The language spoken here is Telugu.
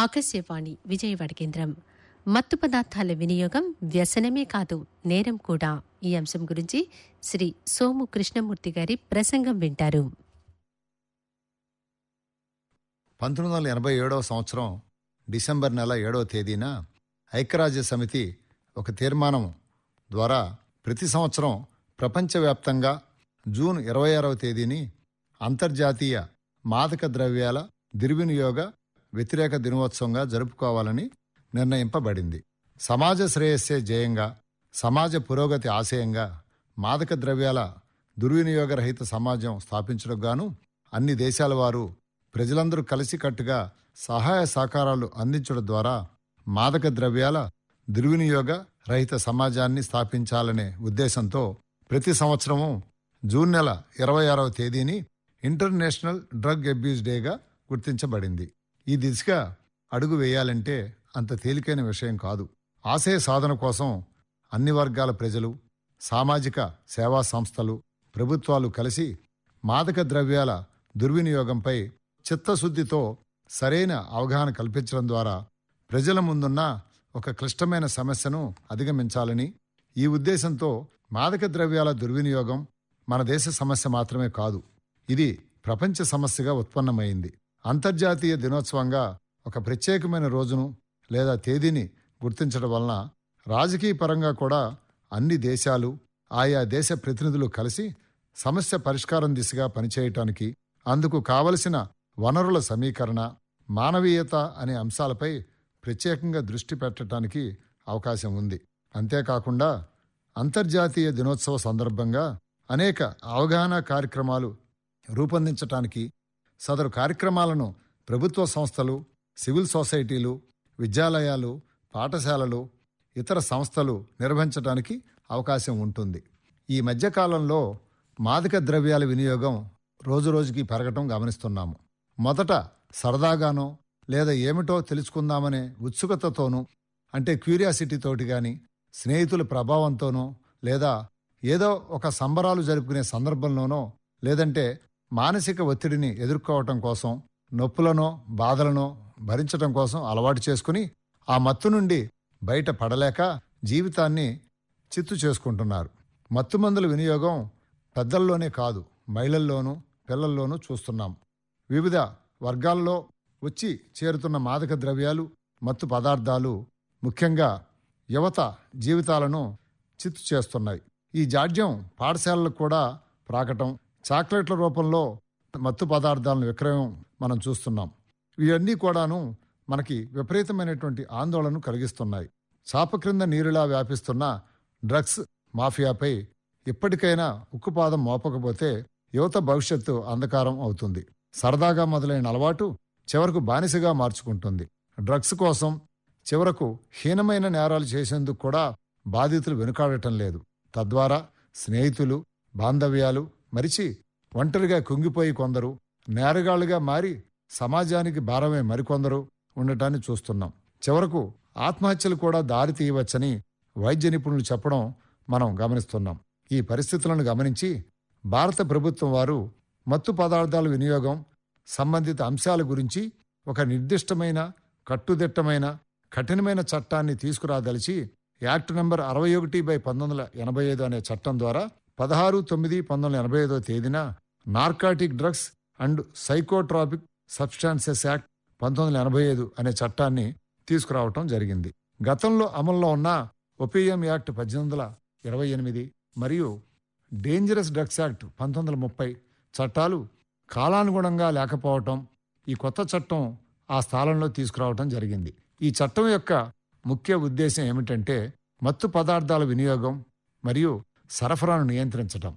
ఆకాశవాణి విజయవాడ కేంద్రం మత్తు పదార్థాల వినియోగం వ్యసనమే కాదు నేరం కూడా ఈ అంశం గురించి శ్రీ సోము కృష్ణమూర్తి గారి ప్రసంగం వింటారు పంతొమ్మిది వందల ఎనభై ఏడవ సంవత్సరం డిసెంబర్ నెల ఏడవ తేదీన ఐక్యరాజ్య సమితి ఒక తీర్మానం ద్వారా ప్రతి సంవత్సరం ప్రపంచవ్యాప్తంగా జూన్ ఇరవై ఆరవ తేదీని అంతర్జాతీయ మాదక ద్రవ్యాల దుర్వినియోగ వ్యతిరేక దినోత్సవంగా జరుపుకోవాలని నిర్ణయింపబడింది సమాజ శ్రేయస్సే జయంగా సమాజ పురోగతి ఆశయంగా మాదక ద్రవ్యాల దుర్వినియోగ రహిత సమాజం స్థాపించడం గాను అన్ని దేశాల వారు ప్రజలందరూ కలిసికట్టుగా సహాయ సహకారాలు అందించడం ద్వారా మాదక ద్రవ్యాల దుర్వినియోగ రహిత సమాజాన్ని స్థాపించాలనే ఉద్దేశంతో ప్రతి సంవత్సరము జూన్ నెల ఇరవై ఆరవ తేదీని ఇంటర్నేషనల్ డ్రగ్ అబ్యూస్ డేగా గుర్తించబడింది ఈ దిశగా అడుగు వేయాలంటే అంత తేలికైన విషయం కాదు ఆశయ సాధన కోసం అన్ని వర్గాల ప్రజలు సామాజిక సేవా సంస్థలు ప్రభుత్వాలు కలిసి మాదక ద్రవ్యాల దుర్వినియోగంపై చిత్తశుద్ధితో సరైన అవగాహన కల్పించడం ద్వారా ప్రజల ముందున్న ఒక క్లిష్టమైన సమస్యను అధిగమించాలని ఈ ఉద్దేశంతో మాదక ద్రవ్యాల దుర్వినియోగం మన దేశ సమస్య మాత్రమే కాదు ఇది ప్రపంచ సమస్యగా ఉత్పన్నమైంది అంతర్జాతీయ దినోత్సవంగా ఒక ప్రత్యేకమైన రోజును లేదా తేదీని గుర్తించడం వలన రాజకీయ పరంగా కూడా అన్ని దేశాలు ఆయా దేశ ప్రతినిధులు కలిసి సమస్య పరిష్కారం దిశగా పనిచేయటానికి అందుకు కావలసిన వనరుల సమీకరణ మానవీయత అనే అంశాలపై ప్రత్యేకంగా దృష్టి పెట్టడానికి అవకాశం ఉంది అంతేకాకుండా అంతర్జాతీయ దినోత్సవ సందర్భంగా అనేక అవగాహన కార్యక్రమాలు రూపొందించటానికి సదరు కార్యక్రమాలను ప్రభుత్వ సంస్థలు సివిల్ సొసైటీలు విద్యాలయాలు పాఠశాలలు ఇతర సంస్థలు నిర్వహించడానికి అవకాశం ఉంటుంది ఈ మధ్యకాలంలో మాదక ద్రవ్యాల వినియోగం రోజురోజుకి పెరగటం గమనిస్తున్నాము మొదట సరదాగానో లేదా ఏమిటో తెలుసుకుందామనే ఉత్సుకతతోనూ అంటే క్యూరియాసిటీ తోటి గాని స్నేహితుల ప్రభావంతోనో లేదా ఏదో ఒక సంబరాలు జరుపుకునే సందర్భంలోనో లేదంటే మానసిక ఒత్తిడిని ఎదుర్కోవటం కోసం నొప్పులనో బాధలనో భరించటం కోసం అలవాటు చేసుకుని ఆ మత్తు నుండి బయట పడలేక జీవితాన్ని చిత్తు చేసుకుంటున్నారు మత్తుమందుల వినియోగం పెద్దల్లోనే కాదు మహిళల్లోనూ పిల్లల్లోనూ చూస్తున్నాం వివిధ వర్గాల్లో వచ్చి చేరుతున్న మాదక ద్రవ్యాలు మత్తు పదార్థాలు ముఖ్యంగా యువత జీవితాలను చిత్తు చేస్తున్నాయి ఈ జాడ్యం పాఠశాలలకు కూడా ప్రాకటం చాక్లెట్ల రూపంలో మత్తు పదార్థాలను విక్రయం మనం చూస్తున్నాం ఇవన్నీ కూడాను మనకి విపరీతమైనటువంటి ఆందోళన కలిగిస్తున్నాయి చాప క్రింద నీరులా వ్యాపిస్తున్న డ్రగ్స్ మాఫియాపై ఇప్పటికైనా ఉక్కుపాదం మోపకపోతే యువత భవిష్యత్తు అంధకారం అవుతుంది సరదాగా మొదలైన అలవాటు చివరకు బానిసగా మార్చుకుంటుంది డ్రగ్స్ కోసం చివరకు హీనమైన నేరాలు చేసేందుకు కూడా బాధితులు వెనుకాడటం లేదు తద్వారా స్నేహితులు బాంధవ్యాలు మరిచి ఒంటరిగా కుంగిపోయి కొందరు నేరగాళ్లుగా మారి సమాజానికి భారమే మరికొందరు ఉండటాన్ని చూస్తున్నాం చివరకు ఆత్మహత్యలు కూడా దారి తీయవచ్చని వైద్య నిపుణులు చెప్పడం మనం గమనిస్తున్నాం ఈ పరిస్థితులను గమనించి భారత ప్రభుత్వం వారు మత్తు పదార్థాల వినియోగం సంబంధిత అంశాల గురించి ఒక నిర్దిష్టమైన కట్టుదిట్టమైన కఠినమైన చట్టాన్ని తీసుకురాదలిచి యాక్ట్ నంబర్ అరవై ఒకటి బై పంతొమ్మిది వందల ఎనభై ఐదు అనే చట్టం ద్వారా పదహారు తొమ్మిది పంతొమ్మిది వందల ఎనభై ఐదో తేదీన narcotic drugs and psychotropic substances act పంతొమ్మిది వందల ఎనభై ఐదు అనే చట్టాన్ని తీసుకురావటం జరిగింది గతంలో అమల్లో ఉన్న ఒపిఎం యాక్ట్ పద్దెనిమిది వందల ఇరవై ఎనిమిది మరియు డేంజరస్ డ్రగ్స్ యాక్ట్ పంతొమ్మిది వందల ముప్పై చట్టాలు కాలానుగుణంగా లేకపోవటం ఈ కొత్త చట్టం ఆ స్థానంలో తీసుకురావటం జరిగింది ఈ చట్టం యొక్క ముఖ్య ఉద్దేశం ఏమిటంటే మత్తు పదార్థాల వినియోగం మరియు సరఫరాను నియంత్రించటం